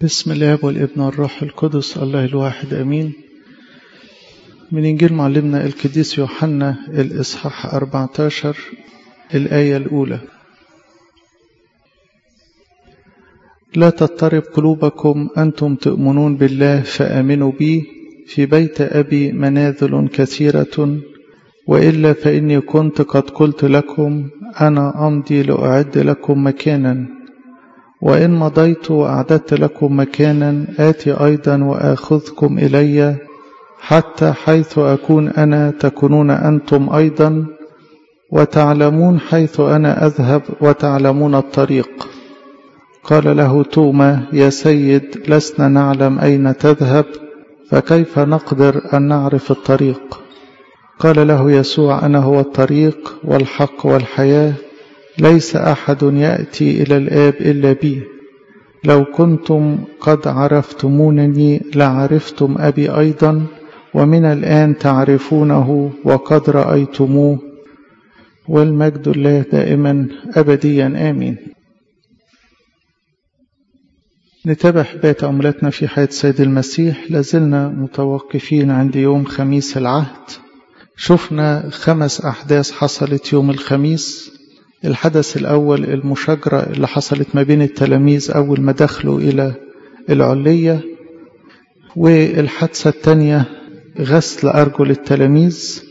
بسم الاب والابن والروح القدس الله الواحد امين من انجيل معلمنا القديس يوحنا الاصحاح 14 الايه الاولى لا تضطرب قلوبكم انتم تؤمنون بالله فامنوا بي في بيت ابي منازل كثيره والا فاني كنت قد قلت لكم انا امضي لاعد لكم مكانا وإن مضيت وأعددت لكم مكانا آتي أيضا وآخذكم إلي حتى حيث أكون أنا تكونون أنتم أيضا وتعلمون حيث أنا أذهب وتعلمون الطريق قال له توما يا سيد لسنا نعلم أين تذهب فكيف نقدر أن نعرف الطريق قال له يسوع أنا هو الطريق والحق والحياة ليس أحد يأتي إلى الآب إلا بي لو كنتم قد عرفتمونني لعرفتم أبي أيضا ومن الآن تعرفونه وقد رأيتموه والمجد الله دائما أبديا آمين نتابع حباية أملتنا في حياة سيد المسيح لازلنا متوقفين عند يوم خميس العهد شفنا خمس أحداث حصلت يوم الخميس الحدث الأول المشاجرة اللي حصلت ما بين التلاميذ أول ما دخلوا إلى العلية والحادثة الثانية غسل أرجل التلاميذ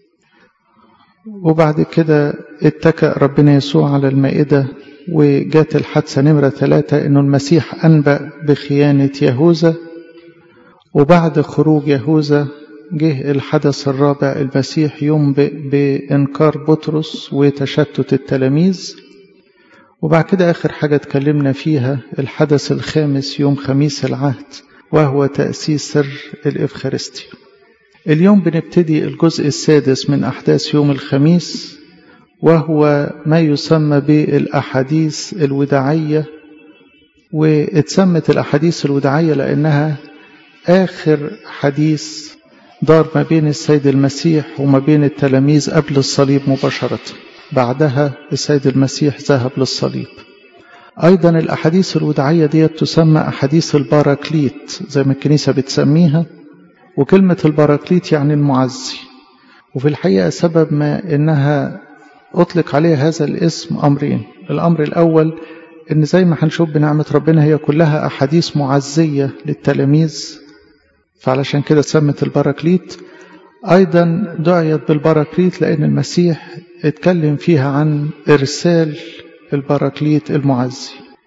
وبعد كده اتكأ ربنا يسوع على المائدة وجات الحادثة نمرة ثلاثة إنه المسيح أنبأ بخيانة يهوذا وبعد خروج يهوذا جه الحدث الرابع المسيح ينبئ بإنكار بطرس وتشتت التلاميذ وبعد كده آخر حاجة اتكلمنا فيها الحدث الخامس يوم خميس العهد وهو تأسيس سر الإفخارستيا اليوم بنبتدي الجزء السادس من أحداث يوم الخميس وهو ما يسمى بالأحاديث الوداعية واتسمت الأحاديث الوداعية لأنها آخر حديث دار ما بين السيد المسيح وما بين التلاميذ قبل الصليب مباشرة بعدها السيد المسيح ذهب للصليب أيضا الأحاديث الوداعية دي تسمى أحاديث الباراكليت زي ما الكنيسة بتسميها وكلمة الباراكليت يعني المعزي وفي الحقيقة سبب ما إنها أطلق عليها هذا الاسم أمرين الأمر الأول إن زي ما هنشوف بنعمة ربنا هي كلها أحاديث معزية للتلاميذ فعلشان كده سمت البراكليت أيضا دعيت بالبراكليت لأن المسيح اتكلم فيها عن إرسال البراكليت المعزي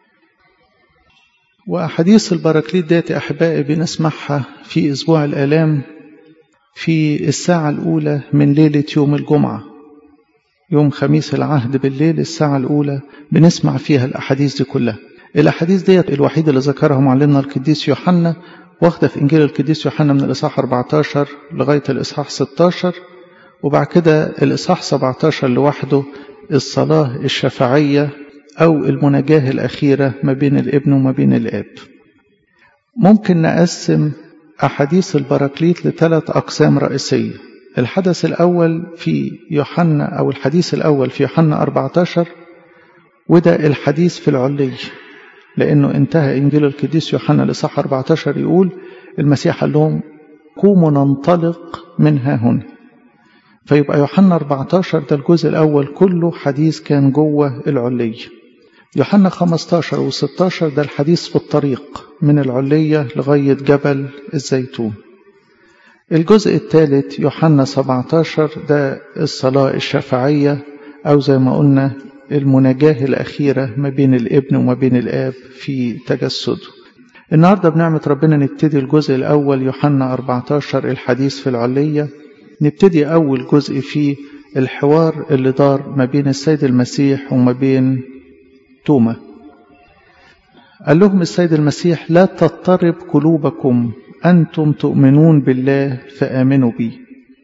وأحاديث البراكليت ديت أحبائي بنسمعها في أسبوع الآلام في الساعة الأولى من ليلة يوم الجمعة يوم خميس العهد بالليل الساعة الأولى بنسمع فيها الأحاديث دي كلها الأحاديث ديت الوحيدة اللي ذكرها معلمنا القديس يوحنا واخدة في إنجيل القديس يوحنا من الإصحاح 14 لغاية الإصحاح 16 وبعد كده الإصحاح 17 لوحده الصلاة الشفاعية أو المناجاة الأخيرة ما بين الابن وما بين الآب ممكن نقسم أحاديث البراكليت لثلاث أقسام رئيسية الحدث الأول في يوحنا أو الحديث الأول في يوحنا 14 وده الحديث في العلية لأنه انتهى إنجيل القديس يوحنا لصح 14 يقول المسيح قال لهم قوموا ننطلق من ها هنا فيبقى يوحنا 14 ده الجزء الأول كله حديث كان جوه العلية يوحنا 15 و16 ده الحديث في الطريق من العلية لغاية جبل الزيتون الجزء الثالث يوحنا 17 ده الصلاة الشفاعية أو زي ما قلنا المناجاة الأخيرة ما بين الابن وما بين الآب في تجسده النهاردة بنعمة ربنا نبتدي الجزء الأول يوحنا 14 الحديث في العلية نبتدي أول جزء فيه الحوار اللي دار ما بين السيد المسيح وما بين توما قال لهم السيد المسيح لا تضطرب قلوبكم أنتم تؤمنون بالله فآمنوا بي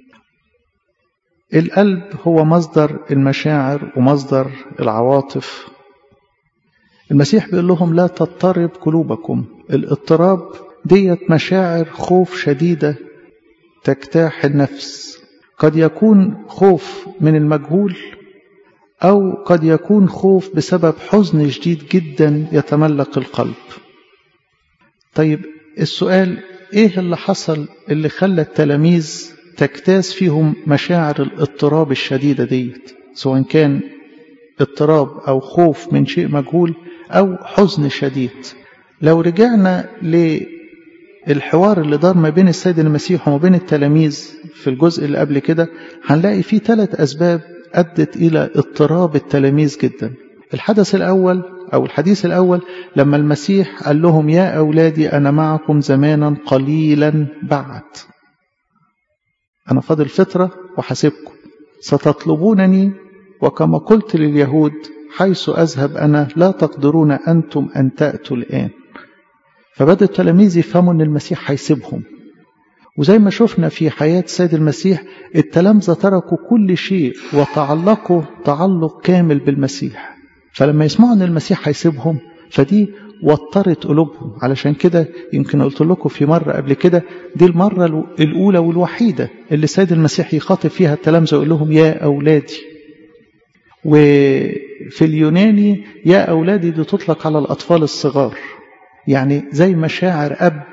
القلب هو مصدر المشاعر ومصدر العواطف المسيح بيقول لهم لا تضطرب قلوبكم الاضطراب ديت مشاعر خوف شديدة تجتاح النفس قد يكون خوف من المجهول أو قد يكون خوف بسبب حزن شديد جدا يتملك القلب طيب السؤال ايه اللي حصل اللي خلى التلاميذ تجتاز فيهم مشاعر الاضطراب الشديدة ديت سواء كان اضطراب أو خوف من شيء مجهول أو حزن شديد لو رجعنا للحوار اللي دار ما بين السيد المسيح وما بين التلاميذ في الجزء اللي قبل كده هنلاقي فيه ثلاث أسباب أدت إلى اضطراب التلاميذ جدا الحدث الأول أو الحديث الأول لما المسيح قال لهم يا أولادي أنا معكم زمانا قليلا بعد أنا فاضل فترة وحاسبكم ستطلبونني وكما قلت لليهود حيث أذهب أنا لا تقدرون أنتم أن تأتوا الآن فبدأ التلاميذ يفهموا أن المسيح هيسيبهم وزي ما شفنا في حياة سيد المسيح التلامذة تركوا كل شيء وتعلقوا تعلق كامل بالمسيح فلما يسمعوا أن المسيح هيسيبهم فدي وترت قلوبهم علشان كده يمكن قلت لكم في مرة قبل كده دي المرة الأولى والوحيدة اللي السيد المسيح يخاطب فيها التلامذة ويقول لهم يا أولادي وفي اليوناني يا أولادي دي تطلق على الأطفال الصغار يعني زي مشاعر أب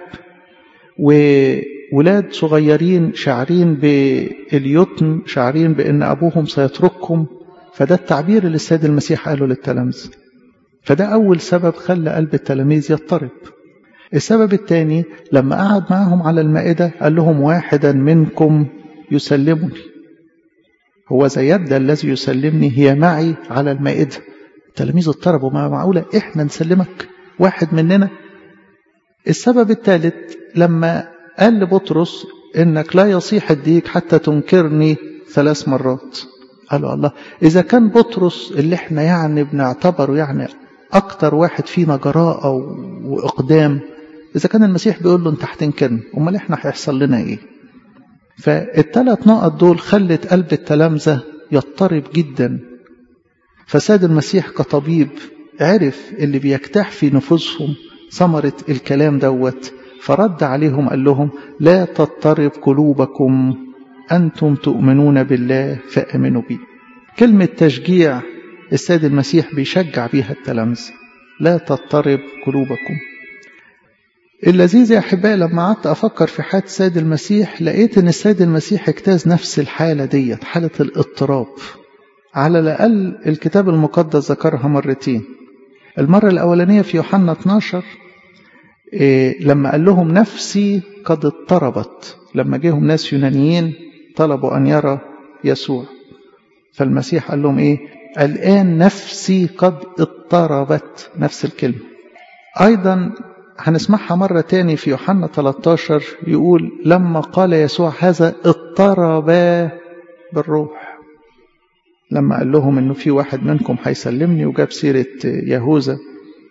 وولاد صغيرين شاعرين باليتم شاعرين بأن أبوهم سيتركهم فده التعبير اللي السيد المسيح قاله للتلامذة فده أول سبب خلى قلب التلاميذ يضطرب السبب الثاني لما قعد معهم على المائدة قال لهم واحدا منكم يسلمني هو ذا يد الذي يسلمني هي معي على المائدة التلاميذ اضطربوا ما معقولة احنا نسلمك واحد مننا السبب الثالث لما قال لبطرس انك لا يصيح الديك حتى تنكرني ثلاث مرات قالوا الله اذا كان بطرس اللي احنا يعني بنعتبره يعني اكتر واحد فينا جراءة واقدام اذا كان المسيح بيقول له انت هتنكرني امال احنا هيحصل لنا ايه فالثلاث نقط دول خلت قلب التلامذة يضطرب جدا فساد المسيح كطبيب عرف اللي بيجتاح في نفوسهم ثمرة الكلام دوت فرد عليهم قال لهم لا تضطرب قلوبكم أنتم تؤمنون بالله فأمنوا بي كلمة تشجيع السيد المسيح بيشجع بيها التلامذة لا تضطرب قلوبكم اللذيذ يا أحبائي لما قعدت أفكر في حياة السيد المسيح لقيت أن السيد المسيح اجتاز نفس الحالة ديت حالة الاضطراب على الأقل الكتاب المقدس ذكرها مرتين المرة الأولانية في يوحنا 12 إيه لما قال لهم نفسي قد اضطربت لما جيهم ناس يونانيين طلبوا أن يرى يسوع فالمسيح قال لهم إيه الآن نفسي قد اضطربت نفس الكلمة أيضا هنسمعها مرة تاني في يوحنا 13 يقول لما قال يسوع هذا اضطرب بالروح لما قال لهم انه في واحد منكم هيسلمني وجاب سيرة يهوذا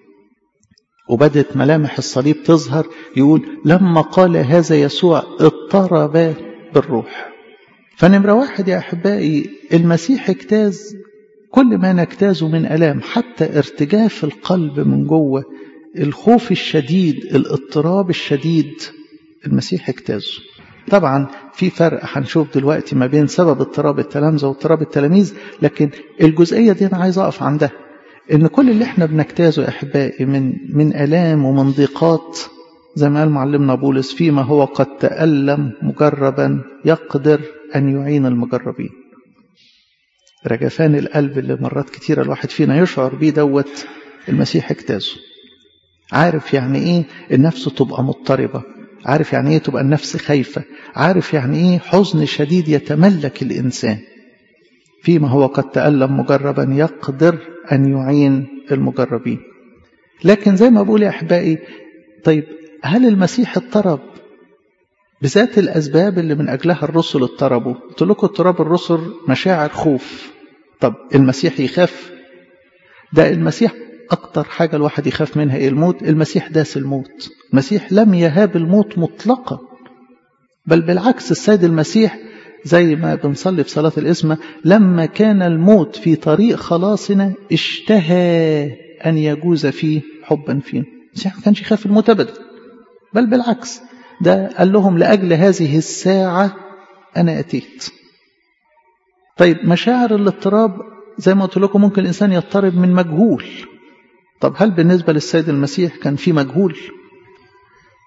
وبدت ملامح الصليب تظهر يقول لما قال هذا يسوع اضطرب بالروح فنمرة واحد يا أحبائي المسيح اجتاز كل ما نجتازه من ألام حتى ارتجاف القلب من جوه الخوف الشديد الاضطراب الشديد المسيح اجتازه طبعا في فرق هنشوف دلوقتي ما بين سبب اضطراب التلامذة واضطراب التلاميذ لكن الجزئية دي أنا عايز أقف عندها إن كل اللي احنا بنجتازه يا أحبائي من من آلام ومن ضيقات زي ما قال معلمنا بولس فيما هو قد تألم مجربا يقدر أن يعين المجربين رجفان القلب اللي مرات كتيرة الواحد فينا يشعر بيه دوت المسيح اجتازه عارف يعني ايه النفس تبقى مضطربة عارف يعني ايه تبقى النفس خايفة عارف يعني ايه حزن شديد يتملك الإنسان فيما هو قد تألم مجربا يقدر أن يعين المجربين لكن زي ما بقول يا أحبائي طيب هل المسيح اضطرب بذات الأسباب اللي من أجلها الرسل اضطربوا قلت لكم اضطراب الرسل مشاعر خوف طب المسيح يخاف ده المسيح أكتر حاجة الواحد يخاف منها إيه الموت المسيح داس الموت المسيح لم يهاب الموت مطلقا بل بالعكس السيد المسيح زي ما بنصلي في صلاة الإسمة لما كان الموت في طريق خلاصنا اشتهى أن يجوز فيه حبا فينا المسيح ما كانش يخاف الموت أبدا بل بالعكس ده قال لهم لأجل هذه الساعة أنا أتيت طيب مشاعر الاضطراب زي ما قلت لكم ممكن الإنسان يضطرب من مجهول طب هل بالنسبة للسيد المسيح كان في مجهول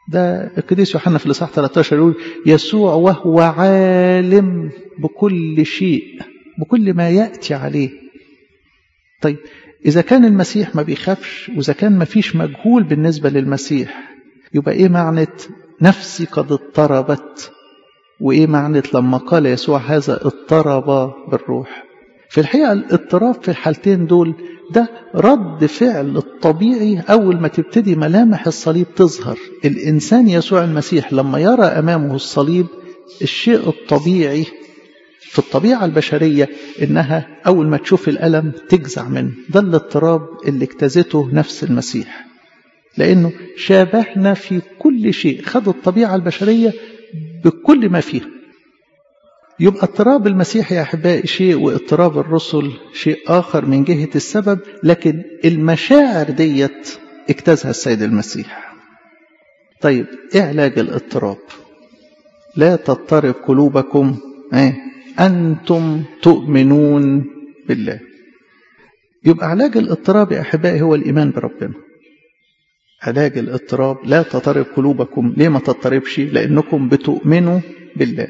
ده القديس يوحنا في الإصحاح 13 يقول يسوع وهو عالم بكل شيء بكل ما يأتي عليه طيب إذا كان المسيح ما بيخافش وإذا كان ما فيش مجهول بالنسبة للمسيح يبقى إيه معنى نفسي قد اضطربت وإيه معنى لما قال يسوع هذا اضطرب بالروح في الحقيقة الاضطراب في الحالتين دول ده رد فعل الطبيعي أول ما تبتدي ملامح الصليب تظهر الإنسان يسوع المسيح لما يرى أمامه الصليب الشيء الطبيعي في الطبيعة البشرية إنها أول ما تشوف الألم تجزع منه ده الاضطراب اللي اجتازته نفس المسيح لأنه شابهنا في كل شيء خد الطبيعة البشرية بكل ما فيها يبقى اضطراب المسيح يا أحبائي شيء واضطراب الرسل شيء آخر من جهة السبب لكن المشاعر ديت اجتازها السيد المسيح طيب ايه علاج الاضطراب لا تضطرب قلوبكم ايه أنتم تؤمنون بالله يبقى علاج الاضطراب يا أحبائي هو الإيمان بربنا علاج الاضطراب لا تضطرب قلوبكم ليه ما تضطربش لأنكم بتؤمنوا بالله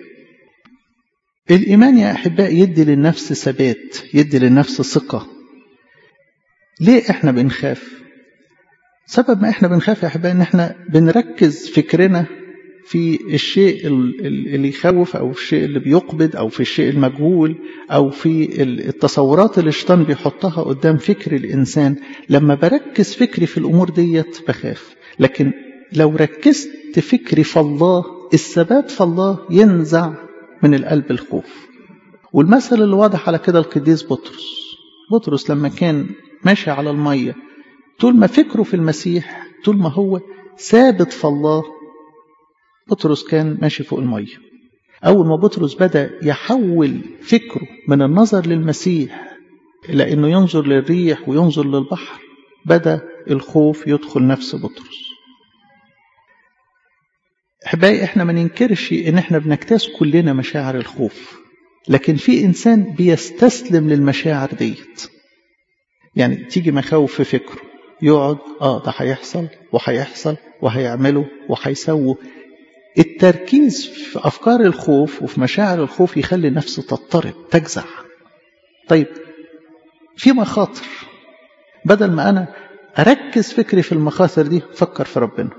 الإيمان يا أحبائي يدي للنفس ثبات يدي للنفس ثقة ليه إحنا بنخاف سبب ما إحنا بنخاف يا أحبائي إن إحنا بنركز فكرنا في الشيء اللي يخوف أو الشيء اللي بيقبض أو في الشيء المجهول أو في التصورات اللي الشيطان بيحطها قدام فكر الإنسان لما بركز فكري في الأمور ديت بخاف لكن لو ركزت فكري في الله الثبات في الله ينزع من القلب الخوف والمثل اللي واضح على كده القديس بطرس بطرس لما كان ماشي على المية طول ما فكره في المسيح طول ما هو ثابت في الله بطرس كان ماشي فوق المية أول ما بطرس بدأ يحول فكره من النظر للمسيح إلى أنه ينظر للريح وينظر للبحر بدأ الخوف يدخل نفس بطرس احبائي احنا ما ننكرش ان احنا بنجتاز كلنا مشاعر الخوف لكن في انسان بيستسلم للمشاعر ديت يعني تيجي مخاوف في فكره يقعد اه ده هيحصل وهيحصل وهيعمله وهيسوه التركيز في افكار الخوف وفي مشاعر الخوف يخلي النفس تضطرب تجزع طيب في مخاطر بدل ما انا اركز فكري في المخاطر دي فكر في ربنا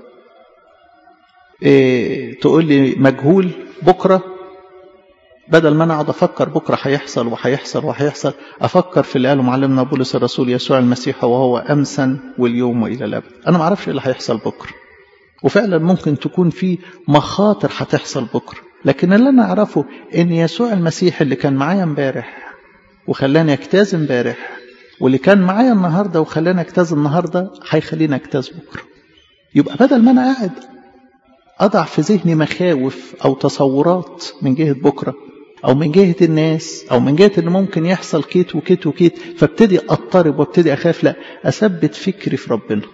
إيه تقول لي مجهول بكرة بدل ما انا اقعد افكر بكره هيحصل وهيحصل وهيحصل افكر في اللي قاله معلمنا بولس الرسول يسوع المسيح وهو امسا واليوم والى الابد انا ما اعرفش ايه اللي هيحصل بكره وفعلا ممكن تكون في مخاطر هتحصل بكره لكن اللي انا اعرفه ان يسوع المسيح اللي كان معايا امبارح وخلاني اجتاز امبارح واللي كان معايا النهارده وخلاني اجتاز النهارده هيخليني اجتاز بكره يبقى بدل ما انا قاعد أضع في ذهني مخاوف أو تصورات من جهة بكرة أو من جهة الناس أو من جهة اللي ممكن يحصل كيت وكيت وكيت فابتدي أضطرب وابتدي أخاف لا أثبت فكري في ربنا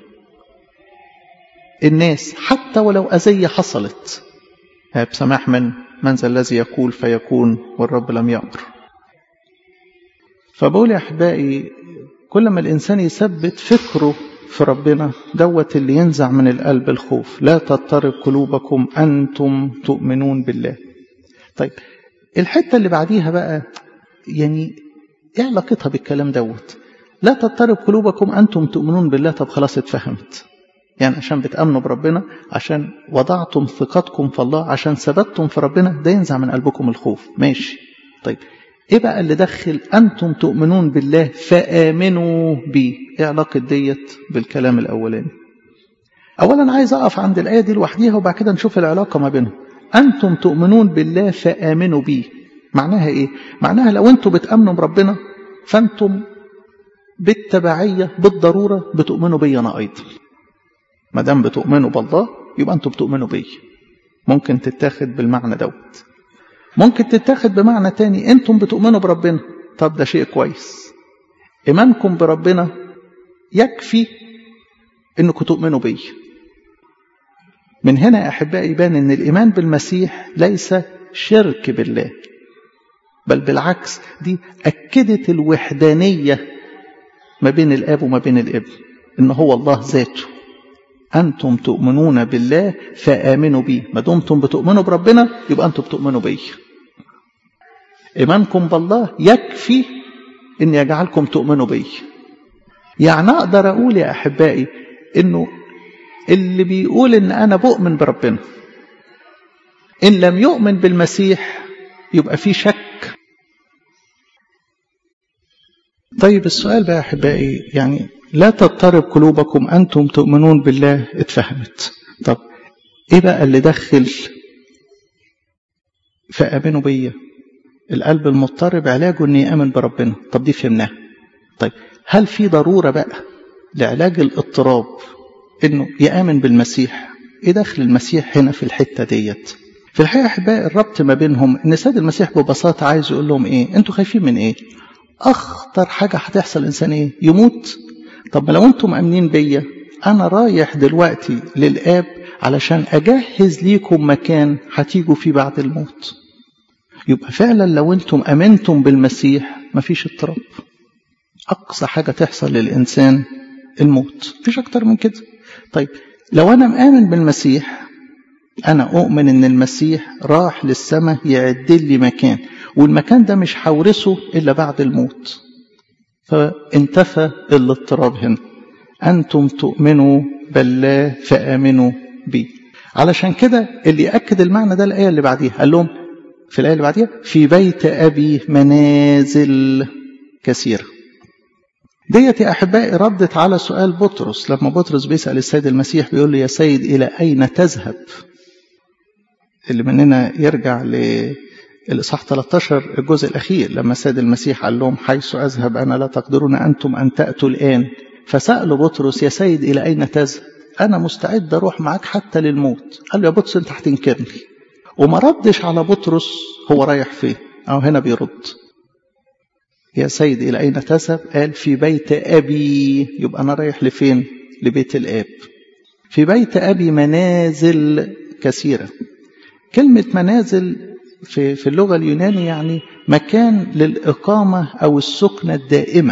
الناس حتى ولو أذية حصلت بسماح من من ذا الذي يقول فيكون والرب لم يأمر فبقول يا أحبائي كل ما الإنسان يثبت فكره في ربنا دوت اللي ينزع من القلب الخوف لا تضطرب قلوبكم أنتم تؤمنون بالله طيب الحتة اللي بعديها بقى يعني ايه علاقتها بالكلام دوت لا تضطرب قلوبكم أنتم تؤمنون بالله طب خلاص اتفهمت يعني عشان بتأمنوا بربنا عشان وضعتم ثقتكم في الله عشان ثبتتم في ربنا ده ينزع من قلبكم الخوف ماشي طيب ايه بقى اللي دخل انتم تؤمنون بالله فامنوا بي ايه علاقه ديت بالكلام الاولاني اولا عايز اقف عند الايه دي لوحديها وبعد كده نشوف العلاقه ما بينهم انتم تؤمنون بالله فامنوا بي معناها ايه معناها لو انتم بتامنوا بربنا فانتم بالتبعيه بالضروره بتؤمنوا بي انا ايضا ما دام بتؤمنوا بالله يبقى انتم بتؤمنوا بي ممكن تتاخد بالمعنى دوت ممكن تتاخد بمعنى تاني انتم بتؤمنوا بربنا طب ده شيء كويس ايمانكم بربنا يكفي انكم تؤمنوا بي من هنا يا احبائي يبان ان الايمان بالمسيح ليس شرك بالله بل بالعكس دي اكدت الوحدانيه ما بين الاب وما بين الابن ان هو الله ذاته أنتم تؤمنون بالله فآمنوا بي ما دمتم بتؤمنوا بربنا يبقى أنتم بتؤمنوا بي إيمانكم بالله يكفي أن يجعلكم تؤمنوا بي يعني أقدر أقول يا أحبائي أنه اللي بيقول أن أنا بؤمن بربنا إن لم يؤمن بالمسيح يبقى في شك طيب السؤال بقى يا أحبائي يعني لا تضطرب قلوبكم أنتم تؤمنون بالله اتفهمت طب إيه بقى اللي دخل فآمنوا بيا القلب المضطرب علاجه أن يأمن بربنا طب دي فهمناها طيب هل في ضرورة بقى لعلاج الاضطراب أنه يآمن بالمسيح إيه دخل المسيح هنا في الحتة ديت في الحقيقة أحبائي الربط ما بينهم إن سيد المسيح ببساطة عايز يقول لهم إيه أنتوا خايفين من إيه أخطر حاجة هتحصل إنسان إيه يموت طب ما لو أنتم أمنين بيا أنا رايح دلوقتي للآب علشان أجهز ليكم مكان هتيجوا فيه بعد الموت يبقى فعلا لو أنتم أمنتم بالمسيح مفيش اضطراب أقصى حاجة تحصل للإنسان الموت مفيش أكتر من كده طيب لو أنا مآمن بالمسيح أنا أؤمن إن المسيح راح للسماء يعد لي مكان والمكان ده مش هورثه إلا بعد الموت فانتفى الاضطراب هنا أنتم تؤمنوا بالله فآمنوا بي علشان كده اللي يأكد المعنى ده الآية اللي بعديها قال لهم في الآية اللي بعديها في بيت أبي منازل كثيرة ديت يا أحبائي ردت على سؤال بطرس لما بطرس بيسأل السيد المسيح بيقول له يا سيد إلى أين تذهب اللي مننا يرجع للإصحاح 13 الجزء الأخير لما السيد المسيح قال لهم حيث أذهب أنا لا تقدرون أنتم أن تأتوا الآن فسألوا بطرس يا سيد إلى أين تذهب أنا مستعد أروح معاك حتى للموت قال له يا بطرس أنت هتنكرني وما ردش على بطرس هو رايح فين أو هنا بيرد يا سيد إلى أين تذهب قال في بيت أبي يبقى أنا رايح لفين لبيت الآب في بيت أبي منازل كثيرة كلمة منازل في, في اللغة اليونانية يعني مكان للإقامة أو السكنة الدائمة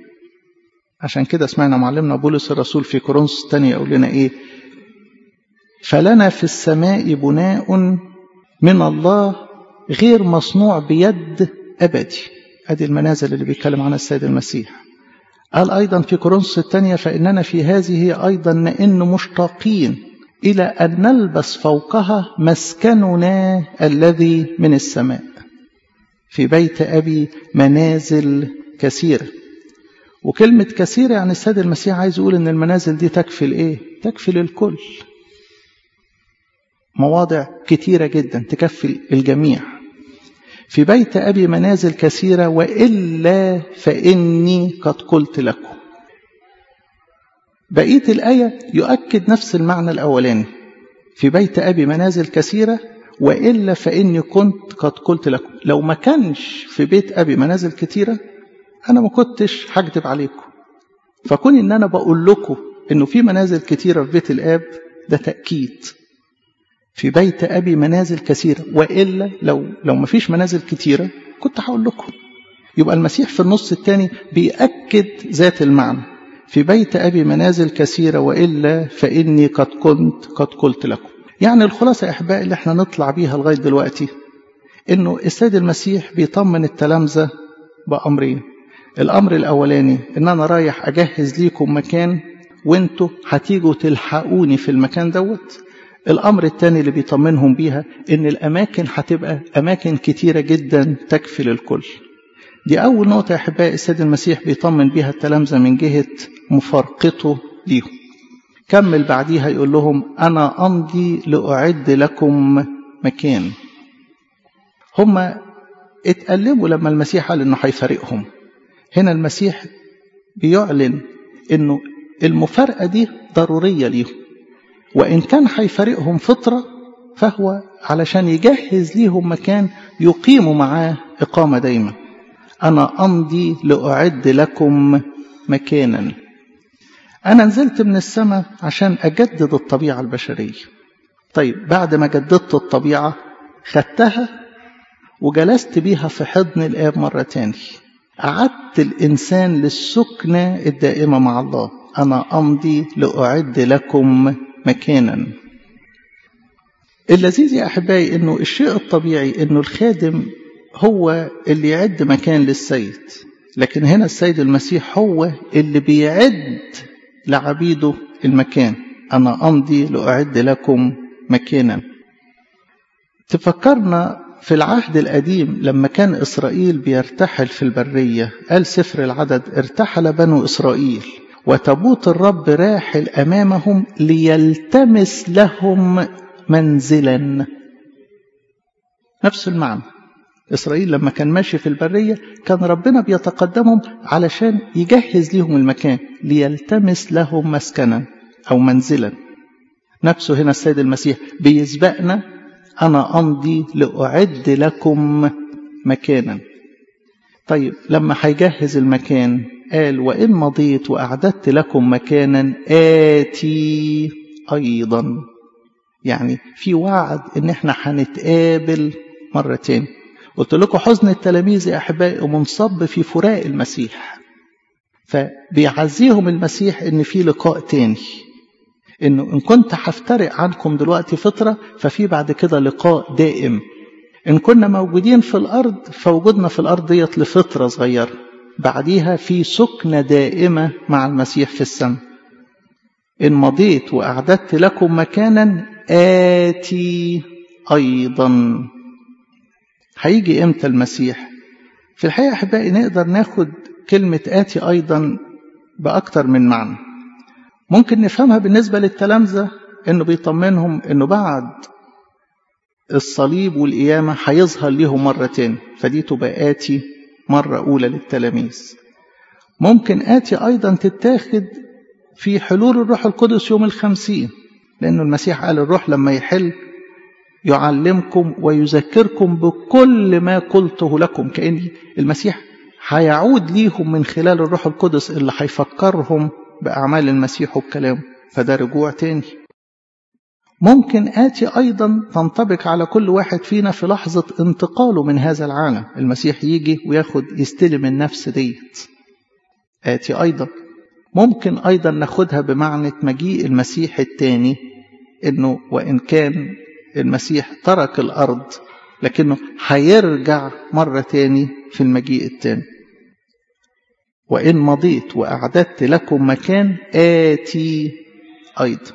عشان كده سمعنا معلمنا بولس الرسول في كورنثوس الثانية يقول لنا إيه فلنا في السماء بناء من الله غير مصنوع بيد أبدي أدي المنازل اللي بيتكلم عنها السيد المسيح قال أيضا في كورنثوس الثانية فإننا في هذه أيضا نئن مشتاقين إلى أن نلبس فوقها مسكننا الذي من السماء في بيت أبي منازل كثيرة وكلمة كثيرة يعني السيد المسيح عايز يقول إن المنازل دي تكفي لإيه؟ تكفي للكل مواضع كتيرة جدا تكفي الجميع في بيت أبي منازل كثيرة وإلا فإني قد قلت لكم بقية الآية يؤكد نفس المعنى الأولاني في بيت أبي منازل كثيرة وإلا فإني كنت قد قلت لكم لو ما كانش في بيت أبي منازل كثيرة أنا ما كنتش هكذب عليكم فكون إن أنا بقول لكم إنه في منازل كثيرة في بيت الآب ده تأكيد في بيت أبي منازل كثيرة وإلا لو لو ما فيش منازل كثيرة كنت هقول لكم يبقى المسيح في النص الثاني بيأكد ذات المعنى في بيت أبي منازل كثيرة وإلا فإني قد كنت قد قلت لكم يعني الخلاصة يا أحبائي اللي احنا نطلع بيها لغاية دلوقتي إنه السيد المسيح بيطمن التلامذة بأمرين الأمر الأولاني إن أنا رايح أجهز ليكم مكان وانتوا هتيجوا تلحقوني في المكان دوت الأمر الثاني اللي بيطمنهم بيها إن الأماكن هتبقى أماكن كتيرة جدا تكفي للكل دي أول نقطة يا أحبائي السيد المسيح بيطمن بيها التلامذة من جهة مفارقته ليهم كمل بعديها يقول لهم أنا أمضي لأعد لكم مكان هم اتألموا لما المسيح قال إنه هيفارقهم هنا المسيح بيعلن إنه المفارقة دي ضرورية ليهم وإن كان هيفارقهم فترة فهو علشان يجهز ليهم مكان يقيموا معاه إقامة دايما أنا أمضي لأعد لكم مكانا أنا نزلت من السماء عشان أجدد الطبيعة البشرية طيب بعد ما جددت الطبيعة خدتها وجلست بيها في حضن الآب مرة تاني أعدت الإنسان للسكنة الدائمة مع الله أنا أمضي لأعد لكم مكانا اللذيذ يا أحبائي أنه الشيء الطبيعي أنه الخادم هو اللي يعد مكان للسيد لكن هنا السيد المسيح هو اللي بيعد لعبيده المكان أنا أمضي لأعد لكم مكانا تفكرنا في العهد القديم لما كان إسرائيل بيرتحل في البرية قال سفر العدد ارتحل بنو إسرائيل وتبوت الرب راحل أمامهم ليلتمس لهم منزلا نفس المعنى إسرائيل لما كان ماشي في البرية كان ربنا بيتقدمهم علشان يجهز لهم المكان ليلتمس لهم مسكنا أو منزلا نفسه هنا السيد المسيح بيسبقنا أنا أمضي لأعد لكم مكانا طيب لما هيجهز المكان قال وإن مضيت وأعددت لكم مكانا آتي أيضا يعني في وعد إن احنا هنتقابل مرة تاني قلت لكم حزن التلاميذ يا أحبائي منصب في فراق المسيح فبيعزيهم المسيح إن في لقاء تاني إنه إن كنت هفترق عنكم دلوقتي فترة ففي بعد كده لقاء دائم إن كنا موجودين في الأرض فوجودنا في الأرض ديت لفترة صغيرة بعديها في سكنة دائمة مع المسيح في السماء إن مضيت وأعددت لكم مكانا آتي أيضا هيجي إمتى المسيح في الحقيقة أحبائي نقدر ناخد كلمة آتي أيضا بأكتر من معنى ممكن نفهمها بالنسبة للتلامذة إنه بيطمنهم إنه بعد الصليب والقيامة هيظهر ليهم مرة تاني فدي تبقى آتي مرة أولى للتلاميذ ممكن آتي أيضا تتاخد في حلول الروح القدس يوم الخمسين لأنه المسيح قال الروح لما يحل يعلمكم ويذكركم بكل ما قلته لكم كأن المسيح هيعود ليهم من خلال الروح القدس اللي هيفكرهم بأعمال المسيح وبكلامه فده رجوع تاني ممكن آتي أيضا تنطبق على كل واحد فينا في لحظة انتقاله من هذا العالم المسيح يجي وياخد يستلم النفس ديت آتي أيضا ممكن أيضا ناخدها بمعنى مجيء المسيح التاني إنه وإن كان المسيح ترك الأرض لكنه هيرجع مرة تاني في المجيء التاني وإن مضيت وأعددت لكم مكان آتي أيضا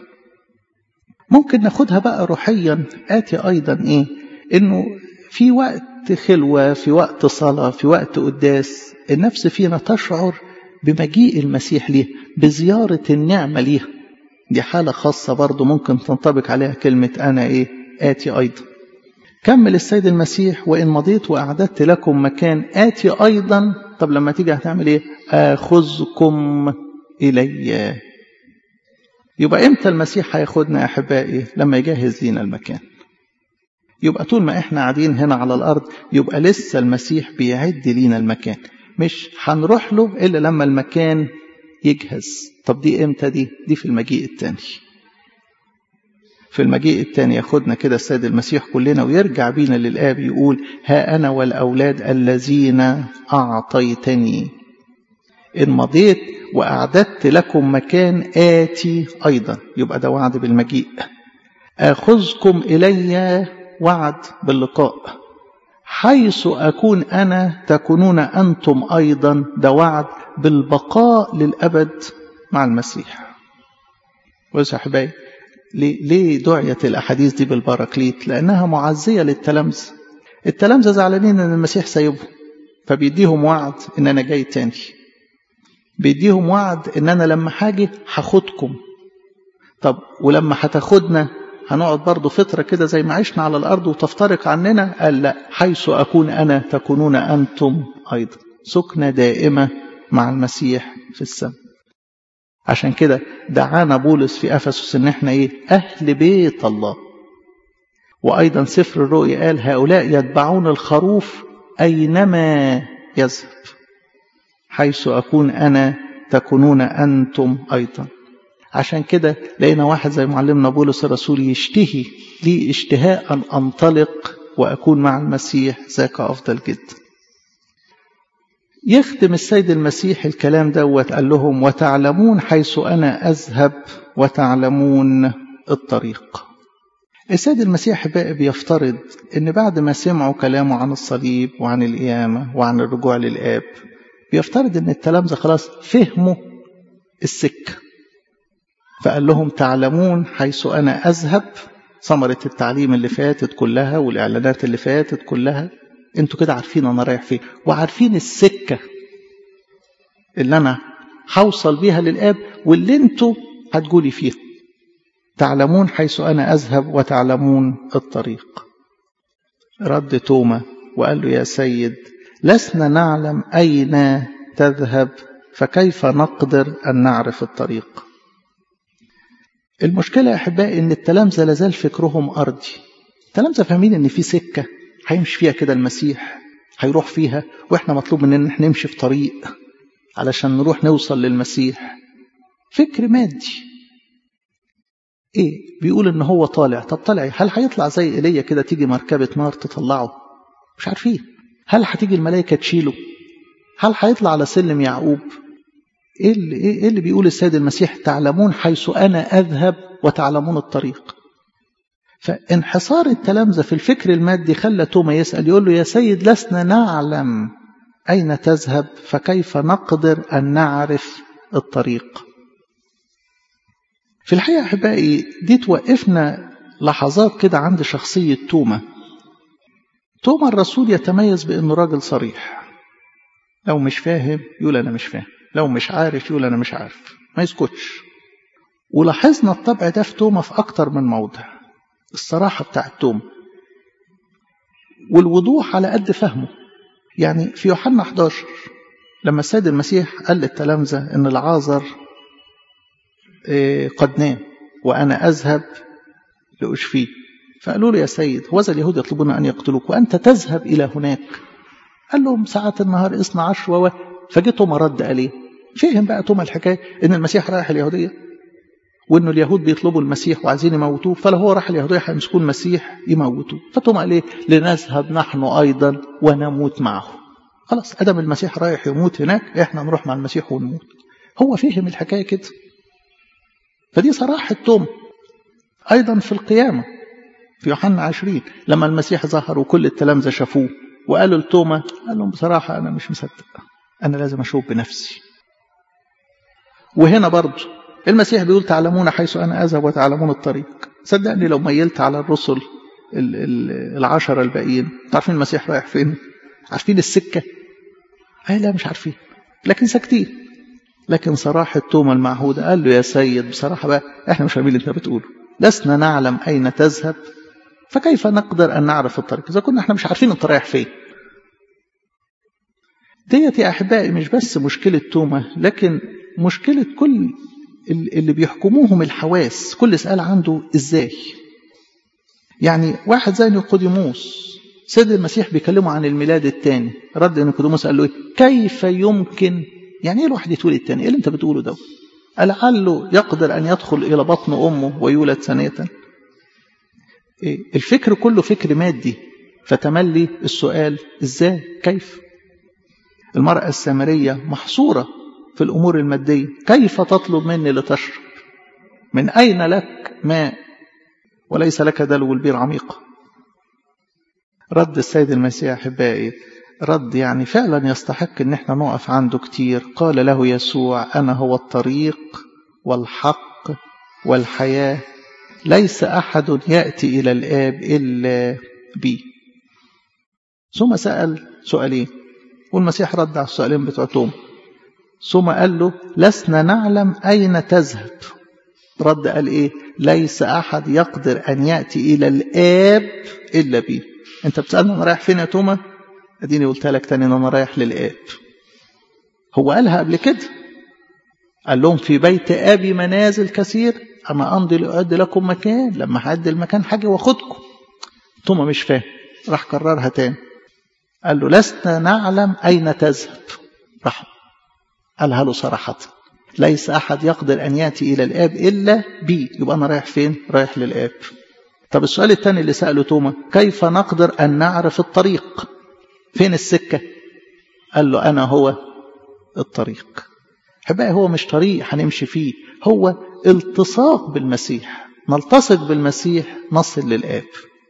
ممكن ناخدها بقى روحيا آتي أيضا إيه إنه في وقت خلوة في وقت صلاة في وقت قداس النفس فينا تشعر بمجيء المسيح ليه بزيارة النعمة ليه دي حالة خاصة برضو ممكن تنطبق عليها كلمة أنا إيه آتي أيضا كمل السيد المسيح وإن مضيت وأعددت لكم مكان آتي أيضا طب لما تيجي هتعمل إيه آخذكم إلي يبقى إمتى المسيح هياخدنا يا أحبائي لما يجهز لنا المكان يبقى طول ما إحنا قاعدين هنا على الأرض يبقى لسه المسيح بيعد لينا المكان مش هنروح له إلا لما المكان يجهز طب دي إمتى دي دي في المجيء التاني في المجيء التاني ياخدنا كده السيد المسيح كلنا ويرجع بينا للآب يقول ها أنا والأولاد الذين أعطيتني إن مضيت وأعددت لكم مكان آتي أيضا يبقى ده وعد بالمجيء آخذكم إلي وعد باللقاء حيث أكون أنا تكونون أنتم أيضا ده وعد بالبقاء للأبد مع المسيح بص يا حبايبي ليه, ليه دعيت الأحاديث دي بالبراكليت لأنها معزية للتلامذة التلامذة زعلانين أن المسيح سايبهم فبيديهم وعد أن أنا جاي تاني بيديهم وعد أن أنا لما حاجي هاخدكم طب ولما هتاخدنا هنقعد برضه فترة كده زي ما عشنا على الأرض وتفترق عننا قال لا حيث أكون أنا تكونون أنتم أيضا سكنة دائمة مع المسيح في السماء عشان كده دعانا بولس في أفسس إن احنا إيه أهل بيت الله وأيضا سفر الرؤيا قال هؤلاء يتبعون الخروف أينما يذهب حيث أكون أنا تكونون أنتم أيضا عشان كده لقينا واحد زي معلمنا بولس الرسول يشتهي لي اشتهاء أن أنطلق وأكون مع المسيح ذاك أفضل جدا يختم السيد المسيح الكلام دوت قال لهم وتعلمون حيث أنا أذهب وتعلمون الطريق السيد المسيح بقى بيفترض ان بعد ما سمعوا كلامه عن الصليب وعن القيامة وعن الرجوع للآب بيفترض ان التلامذة خلاص فهموا السكة فقال لهم تعلمون حيث أنا أذهب ثمرة التعليم اللي فاتت كلها والإعلانات اللي فاتت كلها انتوا كده عارفين أنا رايح فين وعارفين السكة اللي أنا هوصل بيها للآب واللي انتوا هتقولي فيها تعلمون حيث أنا أذهب وتعلمون الطريق رد توما وقال له يا سيد لسنا نعلم أين تذهب فكيف نقدر أن نعرف الطريق المشكلة يا أحبائي إن التلامذة لازال فكرهم أرضي التلامذة فاهمين إن في سكة هيمشي فيها كده المسيح هيروح فيها وإحنا مطلوب مننا إحنا نمشي في طريق علشان نروح نوصل للمسيح فكر مادي ايه بيقول ان هو طالع طب طالع هل هيطلع زي ايليا كده تيجي مركبه نار تطلعه مش عارفين هل هتيجي الملائكه تشيله هل هيطلع على سلم يعقوب ايه اللي, إيه اللي بيقول السيد المسيح تعلمون حيث انا اذهب وتعلمون الطريق فانحصار التلامذه في الفكر المادي خلى توما يسال يقول له يا سيد لسنا نعلم اين تذهب فكيف نقدر ان نعرف الطريق في الحقيقة أحبائي دي توقفنا لحظات كده عند شخصية توما توما الرسول يتميز بأنه راجل صريح لو مش فاهم يقول أنا مش فاهم لو مش عارف يقول أنا مش عارف ما يسكتش ولاحظنا الطبع ده في توما في أكتر من موضع الصراحة بتاعت توما والوضوح على قد فهمه يعني في يوحنا 11 لما السيد المسيح قال للتلامذة إن العازر قد نام وأنا أذهب لأشفيه فقالوا له يا سيد هوذا اليهود يطلبون أن يقتلوك وأنت تذهب إلى هناك قال لهم ساعات النهار اثنا عشر و فجه توما رد عليه فهم بقى توما الحكاية إن المسيح رايح اليهودية وإنه اليهود بيطلبوا المسيح وعايزين يموتوه فلو هو راح اليهودية هيمسكوا المسيح يموتوه فتوما قال إيه لنذهب نحن أيضا ونموت معه خلاص أدم المسيح رايح يموت هناك إحنا نروح مع المسيح ونموت هو فهم الحكاية كده فدي صراحة توما أيضا في القيامة في يوحنا عشرين لما المسيح ظهر وكل التلامذة شافوه وقالوا لتوما قال لهم بصراحة أنا مش مصدق أنا لازم أشوف بنفسي وهنا برضه المسيح بيقول تعلمون حيث أنا أذهب وتعلمون الطريق صدقني لو ميلت على الرسل العشرة الباقيين عارفين المسيح رايح فين عارفين السكة أي لا مش عارفين لكن ساكتين لكن صراحة توما المعهودة قال له يا سيد بصراحة بقى احنا مش فاهمين اللي انت بتقوله لسنا نعلم أين تذهب فكيف نقدر أن نعرف الطريق إذا كنا احنا مش عارفين انت رايح فين ديت يا أحبائي مش بس مشكلة توما لكن مشكلة كل اللي بيحكموهم الحواس كل سؤال عنده ازاي يعني واحد زي نيقوديموس سيد المسيح بيكلمه عن الميلاد الثاني رد نيقوديموس قال له ايه كيف يمكن يعني ايه الواحد يتولد تاني ايه اللي انت بتقوله ده لعله يقدر ان يدخل الى بطن امه ويولد ثانيه إيه الفكر كله فكر مادي فتملي السؤال ازاي كيف المرأة السامرية محصورة في الأمور المادية كيف تطلب مني لتشرب من أين لك ماء وليس لك دلو البير عميقة رد السيد المسيح أحبائي رد يعني فعلا يستحق ان احنا نقف عنده كتير قال له يسوع انا هو الطريق والحق والحياه ليس احد ياتي الى الاب الا بي ثم سال سؤالين والمسيح رد على السؤالين بتوع توما ثم قال له لسنا نعلم اين تذهب رد قال ايه ليس احد يقدر ان ياتي الى الاب الا بي انت بتسالني انا رايح فين يا توما اديني قلت لك تاني ان انا رايح للاب هو قالها قبل كده قال لهم في بيت ابي منازل كثير انا امضي لاعد لكم مكان لما هعد المكان حاجه واخدكم توما مش فاهم راح كررها تاني قال له لسنا نعلم اين تذهب راح قالها له صراحه ليس احد يقدر ان ياتي الى الاب الا بي يبقى انا رايح فين رايح للاب طب السؤال الثاني اللي ساله توما كيف نقدر ان نعرف الطريق فين السكة قال له أنا هو الطريق حبايبي هو مش طريق هنمشي فيه هو التصاق بالمسيح نلتصق بالمسيح نصل للآب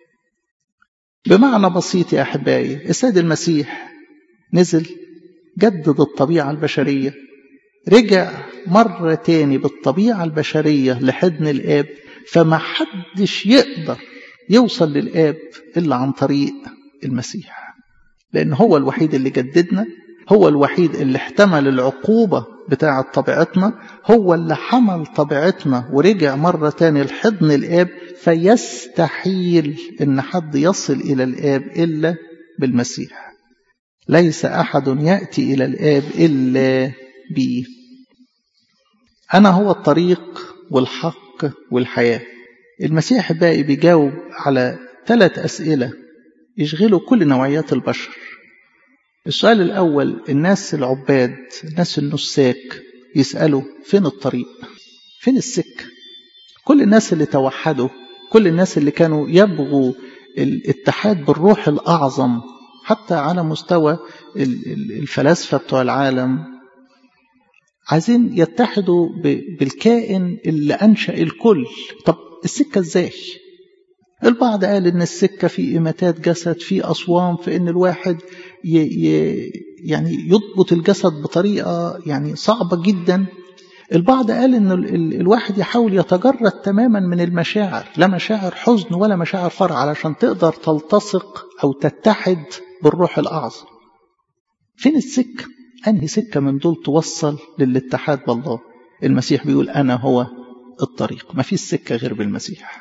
بمعنى بسيط يا أحبائي السيد المسيح نزل جدد الطبيعة البشرية رجع مرة تاني بالطبيعة البشرية لحضن الآب فما حدش يقدر يوصل للآب إلا عن طريق المسيح لأن هو الوحيد اللي جددنا هو الوحيد اللي احتمل العقوبة بتاعة طبيعتنا هو اللي حمل طبيعتنا ورجع مرة تاني لحضن الآب فيستحيل إن حد يصل إلى الآب إلا بالمسيح ليس أحد يأتي إلى الآب إلا بي أنا هو الطريق والحق والحياة المسيح باقي بيجاوب على ثلاث أسئلة يشغلوا كل نوعيات البشر السؤال الأول الناس العباد الناس النساك يسألوا فين الطريق فين السكة كل الناس اللي توحدوا كل الناس اللي كانوا يبغوا الاتحاد بالروح الأعظم حتى على مستوى الفلاسفة بتوع العالم عايزين يتحدوا بالكائن اللي أنشأ الكل طب السكة ازاي البعض قال ان السكة في إماتات جسد في أصوام في ان الواحد ي ي يعني يضبط الجسد بطريقة يعني صعبة جدا البعض قال ان الواحد يحاول يتجرد تماما من المشاعر لا مشاعر حزن ولا مشاعر فرح علشان تقدر تلتصق او تتحد بالروح الاعظم فين السكه انهي سكه من دول توصل للاتحاد بالله المسيح بيقول انا هو الطريق ما فيش سكه غير بالمسيح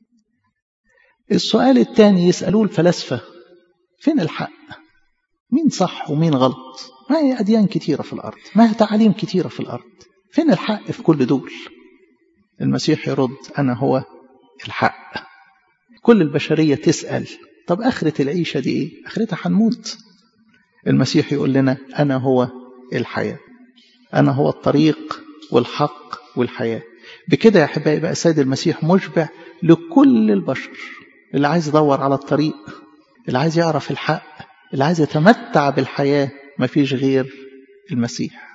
السؤال الثاني يسالوه الفلاسفه فين الحق مين صح ومين غلط ما هي اديان كتيره في الارض ما هي تعاليم كتيره في الارض فين الحق في كل دول المسيح يرد أنا هو الحق كل البشرية تسأل طب آخرة العيشة دي إيه آخرتها هنموت المسيح يقول لنا أنا هو الحياة أنا هو الطريق والحق والحياة بكده يا أحبائي بقى سيد المسيح مشبع لكل البشر اللي عايز يدور على الطريق اللي عايز يعرف الحق اللي عايز يتمتع بالحياة مفيش غير المسيح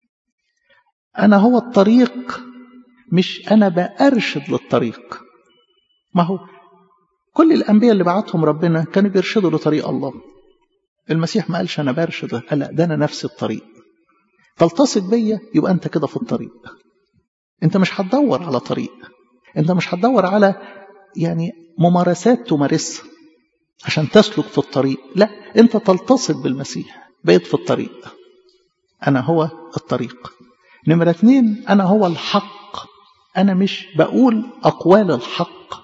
أنا هو الطريق مش أنا بأرشد للطريق ما هو كل الأنبياء اللي بعتهم ربنا كانوا بيرشدوا لطريق الله المسيح ما قالش أنا برشد قال لا ده أنا نفس الطريق تلتصق بيا يبقى أنت كده في الطريق أنت مش هتدور على طريق أنت مش هتدور على يعني ممارسات تمارسها عشان تسلك في الطريق لا أنت تلتصق بالمسيح بقيت في الطريق أنا هو الطريق نمرة اتنين أنا هو الحق أنا مش بقول أقوال الحق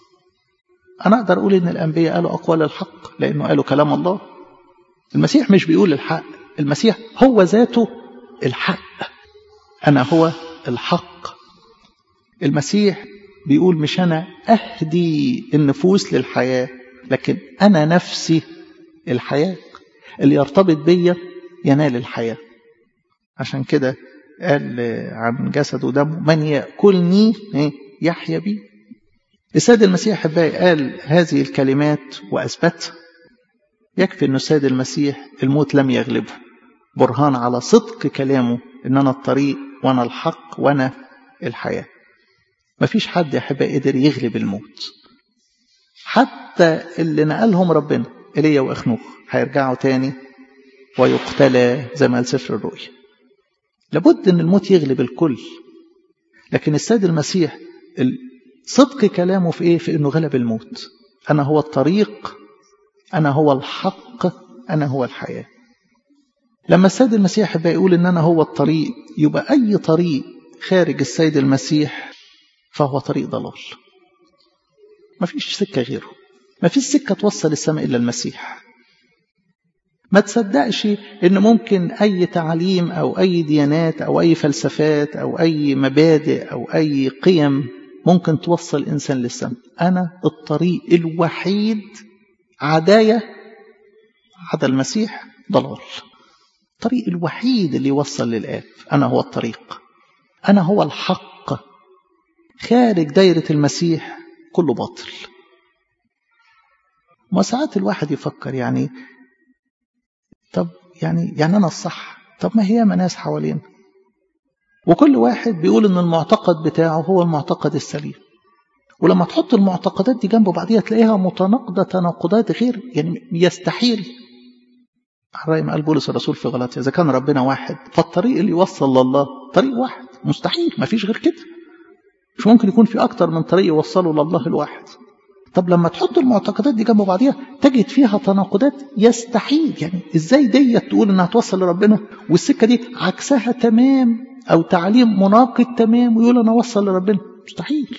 أنا أقدر أقول إن الأنبياء قالوا أقوال الحق لأنه قالوا كلام الله المسيح مش بيقول الحق المسيح هو ذاته الحق أنا هو الحق المسيح بيقول مش أنا أهدي النفوس للحياة لكن أنا نفسي الحياة اللي يرتبط بيا ينال الحياة عشان كده قال عن جسد ودمه من يأكلني يحيا بي السيد المسيح أحبائي قال هذه الكلمات وأثبتها يكفي أن السيد المسيح الموت لم يغلبه برهان على صدق كلامه أن أنا الطريق وأنا الحق وأنا الحياة مفيش حد يا أحبائي قدر يغلب الموت حتى اللي نقلهم ربنا إيليا وإخنوخ هيرجعوا تاني ويقتلى زي ما قال سفر الرؤيا لابد ان الموت يغلب الكل لكن السيد المسيح صدق كلامه في ايه في انه غلب الموت انا هو الطريق انا هو الحق انا هو الحياه لما السيد المسيح بقى يقول ان انا هو الطريق يبقى اي طريق خارج السيد المسيح فهو طريق ضلال ما فيش سكه غيره ما فيش سكه توصل السماء الا المسيح ما تصدقش ان ممكن اي تعليم او اي ديانات او اي فلسفات او اي مبادئ او اي قيم ممكن توصل الانسان للسماء انا الطريق الوحيد عداية عدا المسيح ضلال الطريق الوحيد اللي يوصل للآب أنا هو الطريق أنا هو الحق خارج دايرة المسيح كله باطل ما ساعات الواحد يفكر يعني طب يعني يعني أنا الصح طب ما هي ما ناس حوالينا وكل واحد بيقول إن المعتقد بتاعه هو المعتقد السليم ولما تحط المعتقدات دي جنب بعضيها تلاقيها متناقضة تناقضات غير يعني يستحيل على رأي ما قال بولس الرسول في غلطية إذا كان ربنا واحد فالطريق اللي يوصل لله طريق واحد مستحيل ما فيش غير كده مش ممكن يكون في أكتر من طريق يوصلوا لله الواحد طب لما تحط المعتقدات دي جنب بعضيها تجد فيها تناقضات يستحيل يعني ازاي دي تقول انها توصل لربنا والسكه دي عكسها تمام او تعليم مناقض تمام ويقول انا اوصل لربنا مستحيل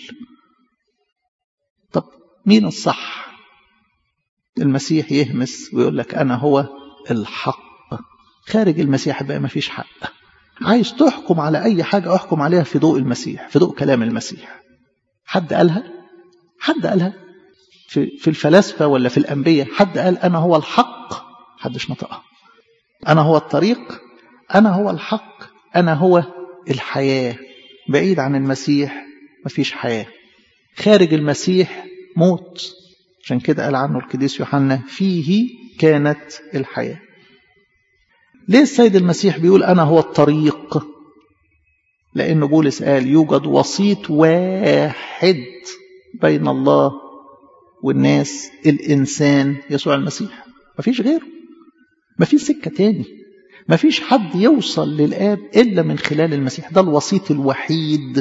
طب مين الصح المسيح يهمس ويقول لك انا هو الحق خارج المسيح بقى ما فيش حق عايز تحكم على اي حاجه احكم عليها في ضوء المسيح في ضوء كلام المسيح حد قالها حد قالها في, في الفلاسفة ولا في الأنبياء حد قال أنا هو الحق حدش نطقها أنا هو الطريق أنا هو الحق أنا هو الحياة بعيد عن المسيح مفيش حياة خارج المسيح موت عشان كده قال عنه القديس يوحنا فيه كانت الحياة ليه السيد المسيح بيقول أنا هو الطريق لأن بولس قال يوجد وسيط واحد بين الله والناس الإنسان يسوع المسيح مفيش غيره مفيش سكة تاني مفيش حد يوصل للآب إلا من خلال المسيح ده الوسيط الوحيد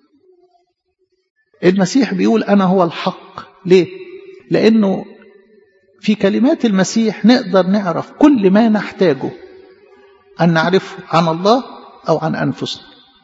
المسيح بيقول أنا هو الحق ليه؟ لأنه في كلمات المسيح نقدر نعرف كل ما نحتاجه أن نعرفه عن الله أو عن أنفسنا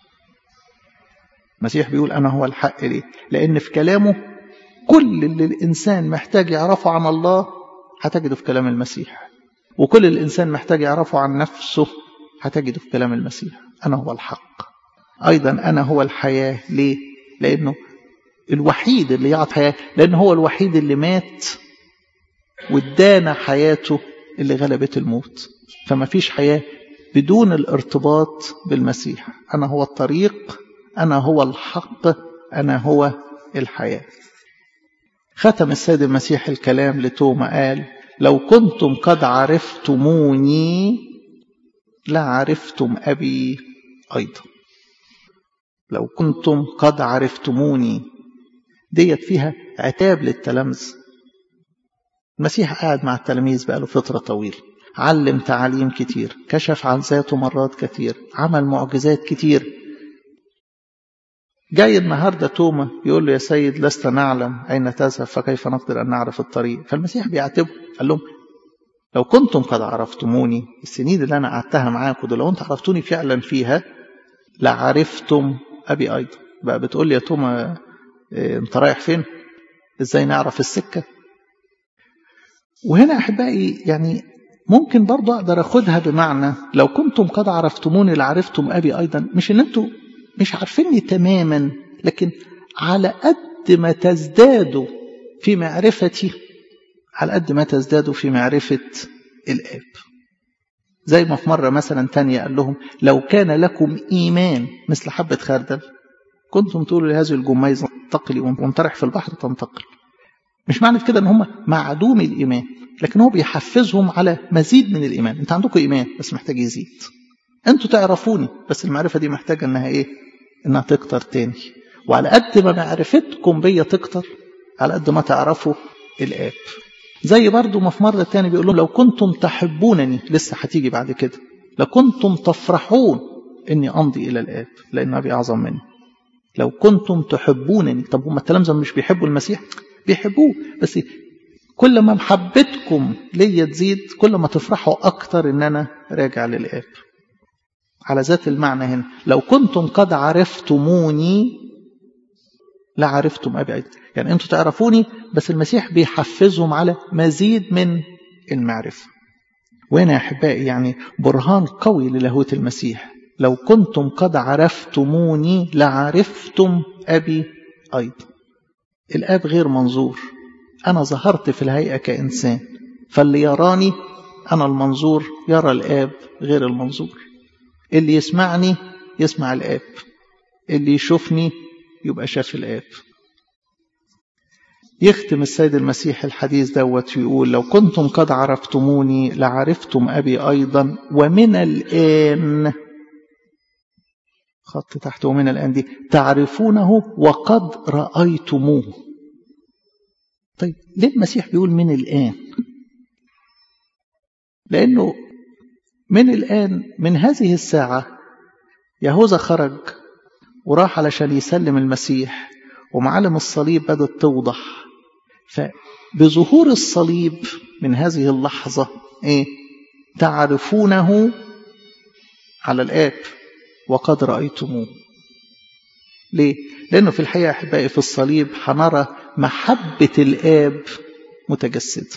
المسيح بيقول أنا هو الحق ليه؟ لأن في كلامه كل اللي الإنسان محتاج يعرفه عن الله هتجده في كلام المسيح وكل الإنسان محتاج يعرفه عن نفسه هتجده في كلام المسيح أنا هو الحق أيضا أنا هو الحياة ليه؟ لأنه الوحيد اللي يعطي حياة لأنه هو الوحيد اللي مات وادانا حياته اللي غلبت الموت فما فيش حياة بدون الارتباط بالمسيح أنا هو الطريق أنا هو الحق أنا هو الحياة ختم السيد المسيح الكلام لتوما قال لو كنتم قد عرفتموني لعرفتم أبي أيضا لو كنتم قد عرفتموني ديت فيها عتاب للتلامذة المسيح قاعد مع التلاميذ بقاله فترة طويلة علم تعاليم كتير كشف عن ذاته مرات كتير عمل معجزات كتير جاي النهارده توما يقول له يا سيد لست نعلم اين تذهب فكيف نقدر ان نعرف الطريق فالمسيح بيعاتبه قال لهم لو كنتم قد عرفتموني السنين اللي انا قعدتها معاكم دول لو انتم عرفتوني فعلا فيها لعرفتم ابي ايضا بقى بتقول لي يا توما إيه انت رايح فين ازاي نعرف السكه وهنا احبائي يعني ممكن برضه اقدر اخدها بمعنى لو كنتم قد عرفتموني لعرفتم ابي ايضا مش ان انتم مش عارفيني تماما لكن على قد ما تزدادوا في معرفتي على قد ما تزدادوا في معرفة الآب زي ما في مرة مثلا تانية قال لهم لو كان لكم إيمان مثل حبة خردل كنتم تقولوا لهذه الجميزة انتقلي وانطرح في البحر تنتقل مش معنى كده ان هم معدوم الإيمان لكن هو بيحفزهم على مزيد من الإيمان انت عندكم إيمان بس محتاج يزيد انتوا تعرفوني بس المعرفة دي محتاجة انها ايه انها تكتر تاني وعلى قد ما معرفتكم بيا تكتر على قد ما تعرفوا الآب زي برضو ما في مرة تاني بيقول لهم لو كنتم تحبونني لسه هتيجي بعد كده لكنتم تفرحون اني امضي الى الآب لان ابي اعظم مني لو كنتم تحبونني طب هم التلامذة مش بيحبوا المسيح بيحبوه بس كل ما محبتكم ليا تزيد كل ما تفرحوا اكتر ان انا راجع للآب على ذات المعنى هنا لو كنتم قد عرفتموني لعرفتم أبي أيضا يعني أنتم تعرفوني بس المسيح بيحفزهم على مزيد من المعرفة وهنا يا أحبائي يعني برهان قوي للاهوت المسيح لو كنتم قد عرفتموني لعرفتم أبي أيضا الآب غير منظور أنا ظهرت في الهيئة كإنسان فاللي يراني أنا المنظور يرى الآب غير المنظور اللي يسمعني يسمع الآب اللي يشوفني يبقى شاف الآب يختم السيد المسيح الحديث دوت ويقول لو كنتم قد عرفتموني لعرفتم أبي أيضا ومن الآن خط تحت ومن الآن دي تعرفونه وقد رأيتموه طيب ليه المسيح بيقول من الآن لأنه من الآن من هذه الساعة يهوذا خرج وراح علشان يسلم المسيح ومعالم الصليب بدأت توضح فبظهور الصليب من هذه اللحظة إيه؟ تعرفونه على الآب وقد رأيتموه ليه؟ لأنه في الحقيقة أحبائي في الصليب هنرى محبة الآب متجسدة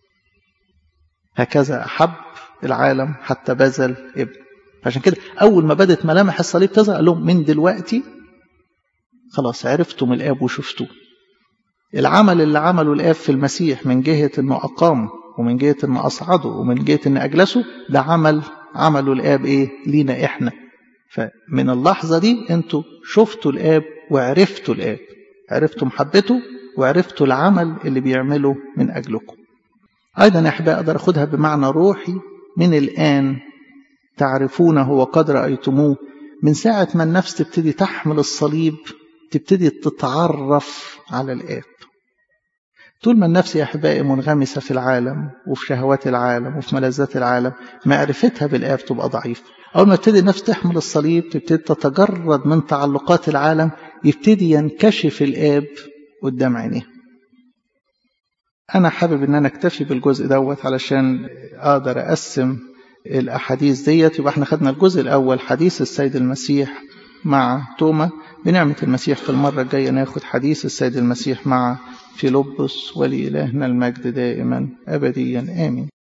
هكذا أحب العالم حتى بذل ابن عشان كده أول ما بدت ملامح الصليب تظهر قال لهم من دلوقتي خلاص عرفتم الآب وشفتوه العمل اللي عمله الآب في المسيح من جهة أنه أقامه ومن جهة أنه أصعده ومن جهة أنه أجلسه ده عمل عمله الآب إيه لينا إحنا فمن اللحظة دي أنتوا شفتوا الآب وعرفتوا الآب عرفتوا محبته وعرفتوا العمل اللي بيعمله من أجلكم أيضا يا أحباء أقدر أخدها بمعنى روحي من الآن تعرفونه وقد رأيتموه من ساعة ما النفس تبتدي تحمل الصليب تبتدي تتعرف على الآب طول ما النفس يا أحبائي منغمسة في العالم وفي شهوات العالم وفي ملذات العالم معرفتها بالآب تبقى ضعيفة أول ما تبتدي النفس تحمل الصليب تبتدي تتجرد من تعلقات العالم يبتدي ينكشف الآب قدام عينيها أنا حابب إن أنا أكتفي بالجزء دوت علشان أقدر أقسم الأحاديث ديت يبقى احنا خدنا الجزء الأول حديث السيد المسيح مع توما بنعمة المسيح في المرة الجاية ناخد حديث السيد المسيح مع فيلبس ولإلهنا المجد دائما أبديا آمين